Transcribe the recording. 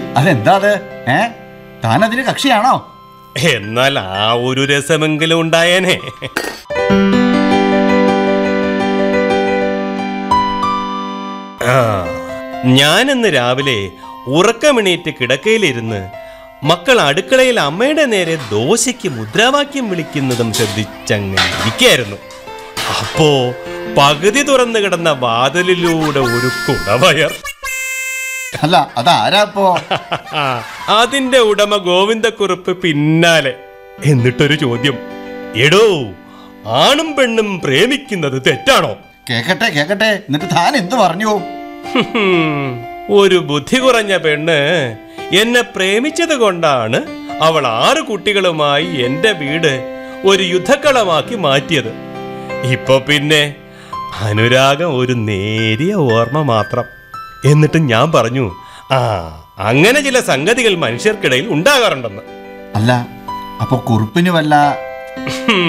അതെന്താ അത് ഏ താനതിന് കക്ഷിയാണോ എന്നാൽ ആ ഒരു രസമെങ്കിലും ഉണ്ടായേനെ ആ ഞാനിന്ന് രാവിലെ ഉറക്കമെണീറ്റ് കിടക്കയിലിരുന്ന് മക്കൾ അടുക്കളയിൽ അമ്മയുടെ നേരെ ദോശയ്ക്ക് മുദ്രാവാക്യം വിളിക്കുന്നതും ശ്രദ്ധിച്ചങ്ങനെ ഇരിക്കായിരുന്നു അപ്പോ പകുതി തുറന്നു കിടന്ന വാതിലിലൂടെ ഒരു കുടവയർ അല്ല അതാരാ ഇപ്പോ അതിന്റെ ഉടമ ഗോവിന്ദക്കുറുപ്പ് പിന്നാലെ എന്നിട്ടൊരു ചോദ്യം എടോ ആണും പെണ്ണും പ്രേമിക്കുന്നത് തെറ്റാണോ കേക്കട്ടെ കേക്കട്ടെ എന്നിട്ട് താൻ എന്ത് പറഞ്ഞു ഹും, ഒരു ബുദ്ധി കുറഞ്ഞ പെണ്ണ് എന്നെ പ്രേമിച്ചത് കൊണ്ടാണ് അവൾ ആറ് കുട്ടികളുമായി എന്റെ വീട് ഒരു യുദ്ധക്കളമാക്കി മാറ്റിയത് ഇപ്പൊ പിന്നെ അനുരാഗം ഒരു നേരിയ ഓർമ്മ മാത്രം എന്നിട്ട് ഞാൻ പറഞ്ഞു ആ അങ്ങനെ ചില സംഗതികൾ മനുഷ്യർക്കിടയിൽ ഉണ്ടാകാറുണ്ടെന്ന് അല്ല അപ്പൊ കുറുപ്പിന് വല്ല